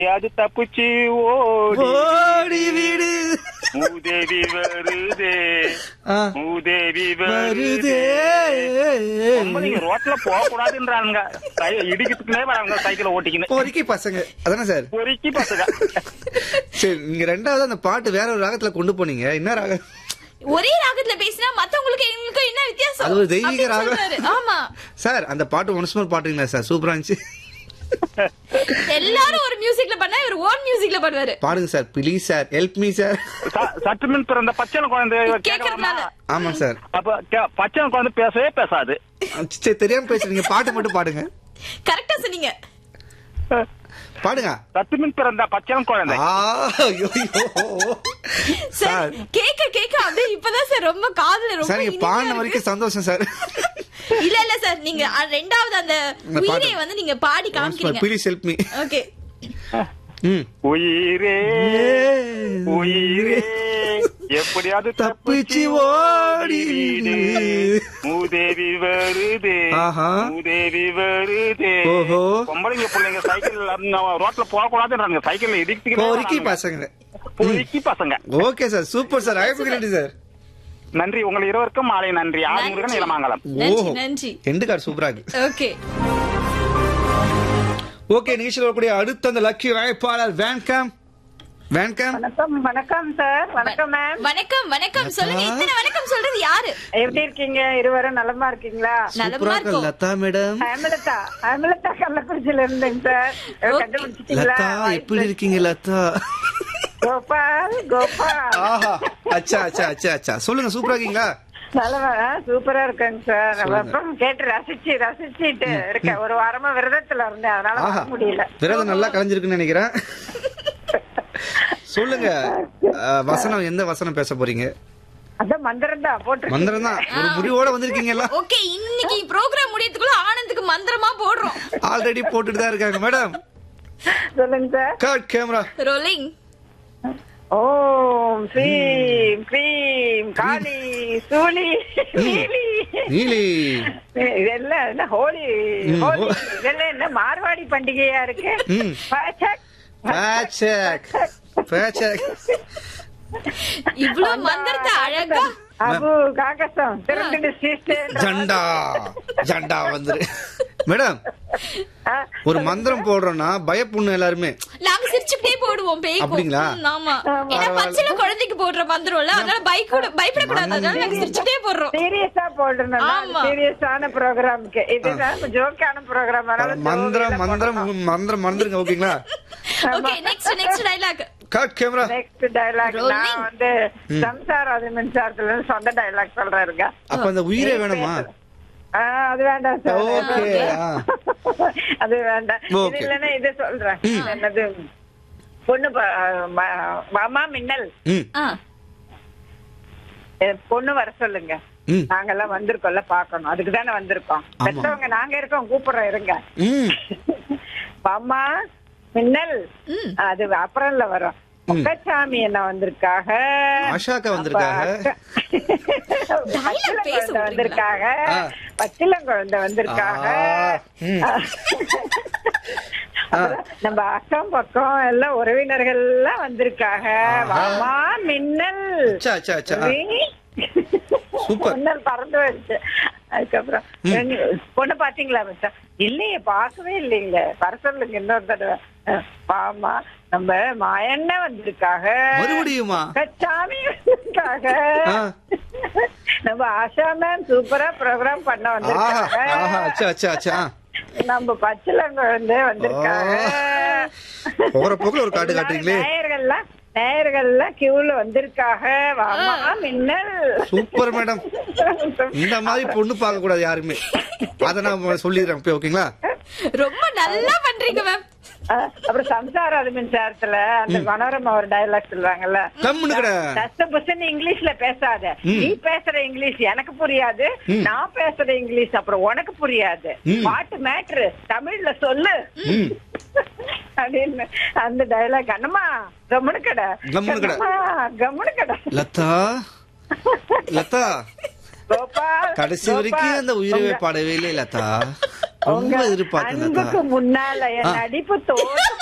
அது தப்பிச்சு ஓடி ஓடி வீடு மூதேவி வருதே ஆ, மூதேவி வருதே வருதே நீங்க ரோட்ல போக கூடாதுன்றாங்க இடிக்கிறதுக்குனே வராங்க சைக்கிள் ஓட்டிக்கின்னு பொறுக்கி பசங்க அதானே சார் பொறுக்கி பசங்க சரி நீங்க ரெண்டாவது அந்த பாட்டு வேற ஒரு ராகத்துல கொண்டு போனீங்க என்ன ராகம் ஒரே ராகத்துல பேசினா மத்தவங்களுக்கு எங்களுக்கு என்ன வித்தியாசம் அது ஒரு தெய்வீக அப்படின்னு ராகம். சொல்றாரு. ஆமா சார் அந்த பாட்டு ஒன்ஸ் மோர் பாட்டுங்களா சார் சூப்பரா இருந்துச்சு எல்லாரும் ஒரு மியூசிக்ல பண்ணா இவர் ஓன் மியூசிக்ல பண்ணுவாரு பாடுங்க sir please sir help me sir ச- சற்று முன் பிறந்த பச்சை குழந்தை கேக்குறதுனால கேட்கலாமா? ஆமா சார் அப்ப கே- பச்சை குழந்தை பேசவே பேசாது சரி தெரியாம பேசுறீங்க பாட்டு மட்டும் பாடுங்க கரெக்டா சொன்னீங்க பாடுங்க சற்று முன் பிறந்த பச்சை குழந்தை ஆ, ஐயோ, ஐயோ. சார் சார் கேக்க கேக்க அப்படியே இப்பதான் சார் ரொம்ப காதுல ரொம்ப சார் நீங்க இனிமையா பாடின இருக்கு. வரைக்கும் சந்தோஷம் சார் இல்ல இல்ல சார் நீங்க அ, ரெண்டாவது அந்த இந்த பாட்டு. உயிரை வந்து நீங்க பாடி காமிக்கிறீங்க ப்ளீஸ் ஹெல்ப் மீ ஓகே ம் உயிரே உயிரே எப்படியாவது தப்பிச்சு ஓடி வீடு. மூதேவி வருதே ஆஹா. மூதேவி வருதே ஓஹோ. பொம்பளைங்க பிள்ளைங்க சைக்கிள் ரோட்ல போக கூடாதுன்றாங்க சைக்கிள் பொறுக்கி இடிக்கிறதுக்கு பசங்க பொறுக்கி பசங்க ஓகே சார் சூப்பர் சார் ஐபிகிரண்டி சார் நன்றி உங்கள் இருவருக்கும் மாலை நன்றி ஆறுமுருகன் இளமாங்கலம் நன்றி ஓஹோ நன்றி எண்டு கார்டு சூப்பரா இருக்கு ஓகே ஓகே நிகழ்ச்சியில் வரக்கூடிய அடுத்த அந்த லக்கி வாய்ப்பாளர் வேன்காம் வேன்காம் வணக்கம் வணக்கம் சார் வணக்கம் மேம் வணக்கம் வணக்கம் சொல்லுங்க இத்தனை வணக்கம் சொல்றது யாரு எப்படி இருக்கீங்க இருவரும் நலமா இருக்கீங்களா நலமா சூப்பரா இருக்கு இருக்கும் லதா மேடம் ஹேமலதா ஹேமலதா கள்ளக்குறிச்சியில இருந்தேங்க சார் Okay. கண்டுபிடிச்சிட்டீங்களா லதா எப்படி இருக்கீங்க லதா கோபால் கோபால் ஆஹா அச்சா அச்சா அச்சா அச்சா சொல்லுங்க சூப்பரா இருக்கீங்களா நலமா சூப்பரா இருக்கேங்க சார் நம்ம அப்புறம் கேட்டு ரசிச்சு ரசிச்சுட்டு இருக்கேன் ஒரு வாரமா விரதத்துல இருந்தேன் அதனால ஆஹா வர முடியல விரதம் நல்லா கலைஞ்சிருக்குன்னு நினைக்கிறேன் சொல்லுங்க அஹ், வசனம் எந்த வசனம் பேச போறீங்க அதான் மந்திரம் தான் போட்டு மந்திரம் தான் ஒரு முடிவோட வந்திருக்கீங்கல்ல ஓகே இன்னைக்கு ப்ரோக்ராம் முடியறதுக்குள்ள ஆனந்துக்கு மந்திரமா போடுறோம் ஆல்ரெடி போட்டுட்டு தான் இருக்காங்க மேடம் சொல்லுங்க சார் காட் கேமரா ரோலிங் ஓம் ஸ்ரீம் க்ரீம் காளி சூலி நீலி நீலி இதெல்லாம் என்ன ஹோலி ம், ஹோலி ஹோ- இதெல்லாம் என்ன மார்வாடி பண்டிகையா இருக்கு ம். பாச்சக். பேச்சக் பேச்சக் இவ்வளவு மந்திரத்தை அழகா அபு காக்கசம் திருண்டு சிஸ்டர் ஜண்டா ஜண்டா வந்துரு மேடம் ஒரு மந்திரம் போடுறோம்னா பயப்புண்ணு எல்லாருமே நாங்க சிரிச்சுக்கிட்டே போடுவோம் பேய்க்கும் அப்படிங்களா? ம், ஆமா ஆமா. ஏன்னா பச்சில குழந்தைக்கு போடுற மந்திரம்ல அதனால பைக் பயப்படக்கூடாது அதனால நாங்க சிரிச்சுக்கிட்டே போடுறோம் சீரியஸா போடணும் ஆமா. சீரியஸான ப்ரோக்ராமுக்கு இதுதான் ஜோக்கான ப்ரோக்ராம் மந்திரம் மந்திரம் மந்திரம் மறந்துருங்க ஓகேங்களா okay next next dialogue cut camera next dialogue Rolling. நான் வந்து சம்சாரம் அது மின்சாரத்துல இருந்து சொந்த டயலாக் சொல்றேங்க அப்ப அந்த உயிரே வேணுமா ஆ, அது வேண்டாம் சார் ஓகே ஆ. அது வேண்டாம் இது Okay. இல்லைன்னா இது சொல்றேன் இது என்னது பொண்ணு ப- ம- மாமா மின்னல் ம் ஆ என் பொண்ணு வர சொல்லுங்க ம் நாங்கெல்லாம் வந்திருக்கோம்ல பாக்கணும் அதுக்கு தானே வந்திருக்கோம் ஆமா. பெற்றவங்க நாங்க இருக்கோம் கூப்பிடுறோம் இருங்க ம் மாமா மின்னல் ம். அது அப்புறம்ல வரும் முக்கச்சாமி என்ன வந்திருக்காக ஆஷாக்கா வந்திருக்காக. அப்ப பச்சிளம் பேச குழந்தை வந்திருக்காக ஆ. பச்சிளம் குழந்தை வந்திருக்காக ஆ, ம். அப்புறம் நம்ம அக்கம் பக்கம் எல்லாம் உறவினர்கள் எல்லாம் வந்திருக்காக ஆஹா. மாமா மின்னல் அச்சா அச்சா அச்சா ஆ. வீ. சூப்பர். மின்னல் பறந்து வச்சு அதுக்கப்புறம் ரெண்டு- பொண்ணு பாத்தீங்களா மச்சான் இல்லையே பார்க்கவே இல்லைங்க வர சொல்லுங்க இன்னொரு தடவை அஹ், ஆமா நம்ம மாயண்ண வந்திருக்காக மறுபடியுமா கச்சாமி வந்திருக்காக ஆ. நம்ம ஆஷா மேம் சூப்பரா ப்ரோக்ராம் பண்ண ஆஹா வந்திருக்காங்க ஆஹா அச்சா அச்சா அச்சா ஆ. நம்ம பச்சிலங்குழந்தை வந்திருக்காங்க போற போக்குல ஒரு காட்டு காட்டுறீங்களே நேயர்கள்லாம் நேயர்கள்லாம் கியூல வந்திருக்காக வாமா மின்னல் சூப்பர் மேடம் இந்த மாதிரி பொண்ணு பார்க்க கூடாது யாருமே அத நான் சொல்லிடுறேன் இப்ப ஓகேங்களா ரொம்ப நல்லா பண்றீங்க மேம் அஹ், அப்புறம் சம்சார அது மின்சாரத்துல அந்த மனோரமா ஒரு டயலாக் சொல்லுவாங்கல்ல கம்முன்னு கடை டஸ்ட் புஸ்ன்னு இங்கிலீஷ்ல பேசாத நீ பேசுற இங்கிலீஷ் எனக்கு புரியாது நான் பேசுற இங்கிலீஷ் அப்புறம் உனக்கு புரியாது பாட்டு மேட்ரு தமிழ்ல சொல்லு அப்படின்னு அந்த டயலாக் அண்ணம்மா கம்முனு கடை கம்முனு கடை. கண்ணம்மா, கம்முனு கடை லதா லதா கோபால் கடைசி வரைக்கும் கோபால், அந்த உயிரவே உங்க- பாடவே இல்லை லதா உங்க ரொம்ப எதிர்பார்த்தேன் லதா அன்புக்கு முன்னால என் நடிப்பு தோத்து